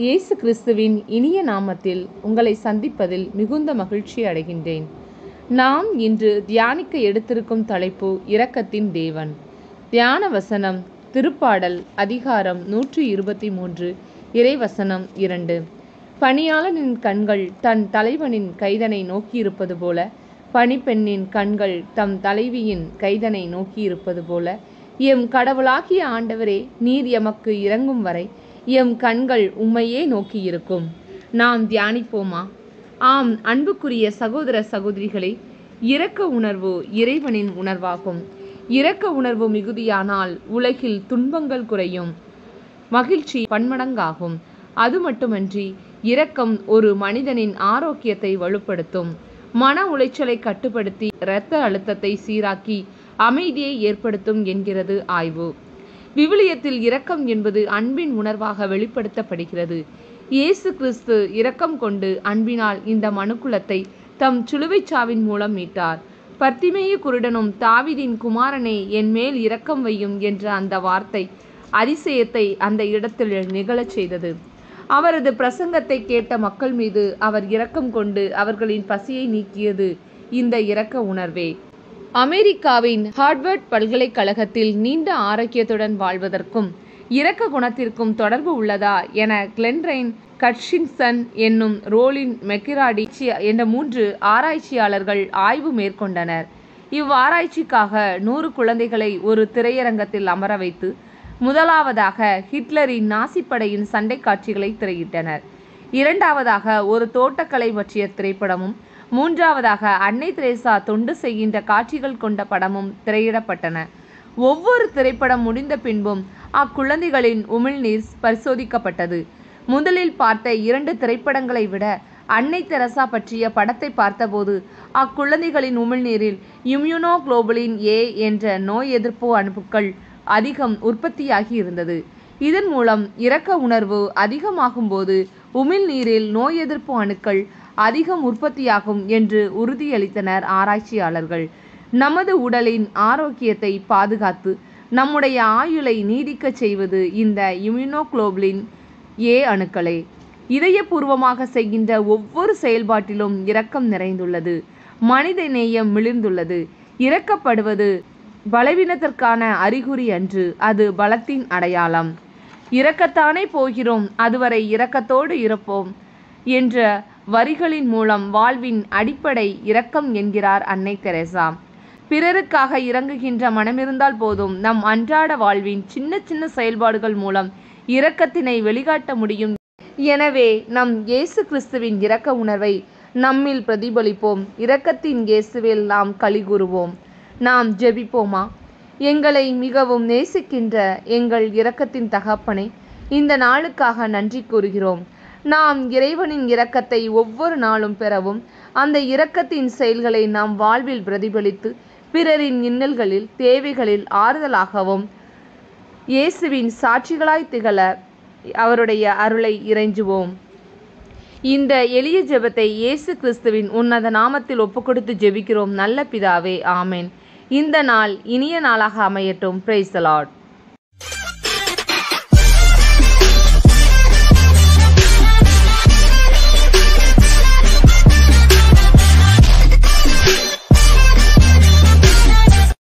இயேசு கிறிஸ்துவின் இனிய நாமத்தில் உங்களை சந்திப்பதில் மிகுந்த மகிழ்ச்சி அடைகின்றேன் நாம் இன்று தியானிக்க எடுத்திருக்கும் தலைப்பு இரக்கத்தின் தேவன் தியான வசனம் திருப்பாடல் அதிகாரம் நூற்றி இருபத்தி மூன்று இறைவசனம் இரண்டு பணியாளனின் கண்கள் தன் தலைவனின் கைதனை நோக்கியிருப்பது போல பணிப்பெண்ணின் கண்கள் தம் தலைவியின் கைதனை நோக்கியிருப்பது போல எம் கடவுளாகிய ஆண்டவரே நீர் எமக்கு இறங்கும் வரை எம் கண்கள் உம்மையே நோக்கியிருக்கும் நாம் தியானிப்போமா ஆம் அன்புக்குரிய சகோதர சகோதரிகளே இரக்க உணர்வு இறைவனின் உணர்வாகும் இரக்க உணர்வு மிகுதியானால் உலகில் துன்பங்கள் குறையும் மகிழ்ச்சி பன்மடங்காகும் அது மட்டுமன்றி இரக்கம் ஒரு மனிதனின் ஆரோக்கியத்தை வலுப்படுத்தும் மன உளைச்சலை கட்டுப்படுத்தி இரத்த அழுத்தத்தை சீராக்கி அமைதியை ஏற்படுத்தும் என்கிறது ஆய்வு விவிலியத்தில் இரக்கம் என்பது அன்பின் உணர்வாக வெளிப்படுத்தப்படுகிறது இயேசு கிறிஸ்து இரக்கம் கொண்டு அன்பினால் இந்த மனுக்குலத்தை தம் சிலுவைச் சாவின் மூலம் மீட்டார் பர்த்திமேய குருடனும் தாவிதின் குமாரனே என் மேல் இரக்கம் வையும் என்ற அந்த வார்த்தை அதிசயத்தை அந்த இடத்தில் நிகழச் செய்தது அவரது பிரசங்கத்தை கேட்ட மக்கள் மீது அவர் இரக்கம் கொண்டு அவர்களின் பசியை நீக்கியது இந்த இரக்க உணர்வே அமெரிக்காவின் ஹார்வர்ட் பல்கலைக்கழகத்தில் நீண்ட ஆரோக்கியத்துடன் வாழ்வதற்கும் இரக்க குணத்திற்கும் தொடர்பு உள்ளதா என கிளென்ரைன் கட்ஷின்சன் என்னும் ரோலின் மெக்கிராடி என்ற மூன்று ஆராய்ச்சியாளர்கள் ஆய்வு மேற்கொண்டனர் இவ்வாராய்ச்சிக்காக நூறு குழந்தைகளை ஒரு திரையரங்கத்தில் அமர வைத்து முதலாவதாக ஹிட்லரின் நாசிப்படையின் சண்டை காட்சிகளை திரையிட்டனர் இரண்டாவதாக ஒரு தோட்டக்கலை பற்றிய திரைப்படமும் மூன்றாவதாக அன்னை திரேசா தொண்டு செய்கின்ற காட்சிகள் கொண்ட படமும் திரையிடப்பட்டன ஒவ்வொரு திரைப்படம் முடிந்த பின்பும் அக்குழந்தைகளின் உமிழ்நீர் பரிசோதிக்கப்பட்டது முதலில் பார்த்த இரண்டு திரைப்படங்களை விட அன்னை தெரசா பற்றிய படத்தை பார்த்தபோது அக்குழந்தைகளின் உமிழ்நீரில் இம்யூனோகுளோபுலின் ஏ என்ற நோய் எதிர்ப்பு அணுக்கள் அதிகம் உற்பத்தியாகி இருந்தது இதன் மூலம் இரக்க உணர்வு அதிகமாகும் போது உமிழ்நீரில் நோய் எதிர்ப்பு அணுக்கள் அதிகம் உற்பத்தியாகும் என்று உறுதியளித்தனர் ஆராய்ச்சியாளர்கள் நமது உடலின் ஆரோக்கியத்தை பாதுகாத்து நம்முடைய ஆயுளை நீடிக்கச் செய்வது இந்த இம்யூனோகுளோபுலின் ஏ அணுக்களே இதயபூர்வமாக செய்கின்ற ஒவ்வொரு செயல்பாட்டிலும் இரக்கம் நிறைந்துள்ளது மனித நேயம் மிளிர்ந்துள்ளது இரக்கப்படுவது பலவீனத்திற்கான அறிகுறி அன்று அது பலத்தின் அடையாளம் இரக்கத்தானே போகிறோம் அதுவரை இரக்கத்தோடு இருப்போம் என்ற வரிகளின் மூலம் வாழ்வின் அடிப்படை இரக்கம் என்கிறார் அன்னை தெரேசா பிறருக்காக இறங்குகின்ற மனமிருந்தால் போதும் நம் அன்றாட வாழ்வின் சின்ன சின்ன செயல்பாடுகள் மூலம் இரக்கத்தினை வெளிக்காட்ட முடியும் எனவே நம் இயேசு கிறிஸ்துவின் இரக்க உணர்வை நம்மில் பிரதிபலிப்போம் இரக்கத்தின் இயேசுவில் நாம் கலிகூறுவோம் நாம் ஜெபிப்போமா எங்களை மிகவும் நேசிக்கின்ற எங்கள் இரக்கத்தின் தகப்பனை இந்த நாளுக்காக நன்றி கூறுகிறோம் நாம் இறைவனின் இரக்கத்தை ஒவ்வொரு நாளும் பெறவும் அந்த இரக்கத்தின் செயல்களை நாம் வாழ்வில் பிரதிபலித்து பிறரின் இன்னல்களில் தேவைகளில் ஆறுதலாகவும் இயேசுவின் சாட்சிகளாய் திகழ அவருடைய அருளை இறைஞ்சுவோம் இந்த எளிய ஜெபத்தை இயேசு கிறிஸ்துவின் உன்னத நாமத்தில் ஒப்புக்கொடுத்து ஜெபிக்கிறோம் நல்ல பிதாவே ஆமேன் இந்த நாள் இனிய நாளாக அமையட்டும் பிரைஸ் லார்ட்